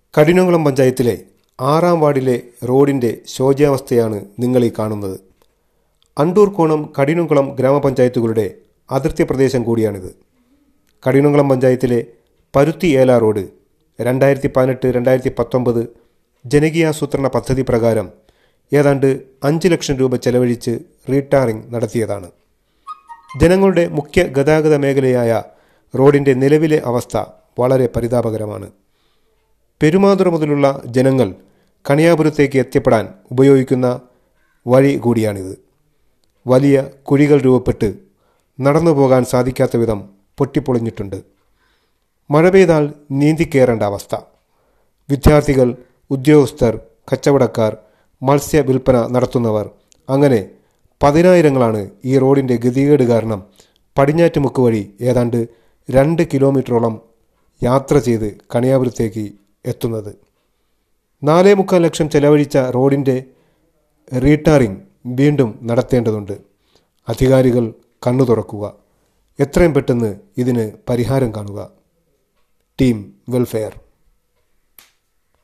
കഠിനംകുളം പഞ്ചായത്തിലെ ആറാം വാർഡിലെ റോഡിന്റെ ശോച്യാവസ്ഥയാണ് നിങ്ങൾ ഈ കാണുന്നത് അണ്ടൂർക്കോണം കഠിനംകുളം ഗ്രാമപഞ്ചായത്തുകളുടെ അതിർത്തി പ്രദേശം കൂടിയാണിത് കഠിനംകുളം പഞ്ചായത്തിലെ പരുത്തി ഏല റോഡ് രണ്ടായിരത്തി പതിനെട്ട് രണ്ടായിരത്തി പത്തൊമ്പത് ജനകീയാസൂത്രണ പദ്ധതി പ്രകാരം ഏതാണ്ട് അഞ്ച് ലക്ഷം രൂപ ചെലവഴിച്ച് റീടാറിംഗ് നടത്തിയതാണ് ജനങ്ങളുടെ മുഖ്യ ഗതാഗത മേഖലയായ റോഡിന്റെ നിലവിലെ അവസ്ഥ വളരെ പരിതാപകരമാണ് പെരുമാതുറ മുതലുള്ള ജനങ്ങൾ കണിയാപുരത്തേക്ക് എത്തിപ്പെടാൻ ഉപയോഗിക്കുന്ന വഴി കൂടിയാണിത് വലിയ കുഴികൾ രൂപപ്പെട്ട് നടന്നു പോകാൻ സാധിക്കാത്ത വിധം പൊട്ടിപ്പൊളിഞ്ഞിട്ടുണ്ട് മഴ പെയ്താൽ നീന്തിക്കയറേണ്ട അവസ്ഥ വിദ്യാർത്ഥികൾ ഉദ്യോഗസ്ഥർ കച്ചവടക്കാർ മത്സ്യ വിൽപ്പന നടത്തുന്നവർ അങ്ങനെ പതിനായിരങ്ങളാണ് ഈ റോഡിൻ്റെ ഗതികേട് കാരണം പടിഞ്ഞാറ്റുമുക്ക് വഴി ഏതാണ്ട് രണ്ട് കിലോമീറ്ററോളം യാത്ര ചെയ്ത് കണിയാപുരത്തേക്ക് എത്തുന്നത് നാലേ മുക്കാൽ ലക്ഷം ചെലവഴിച്ച റോഡിൻ്റെ റീടാറിംഗ് വീണ്ടും നടത്തേണ്ടതുണ്ട് അധികാരികൾ കണ്ണു തുറക്കുക എത്രയും പെട്ടെന്ന് ഇതിന് പരിഹാരം കാണുക ടീം വെൽഫെയർ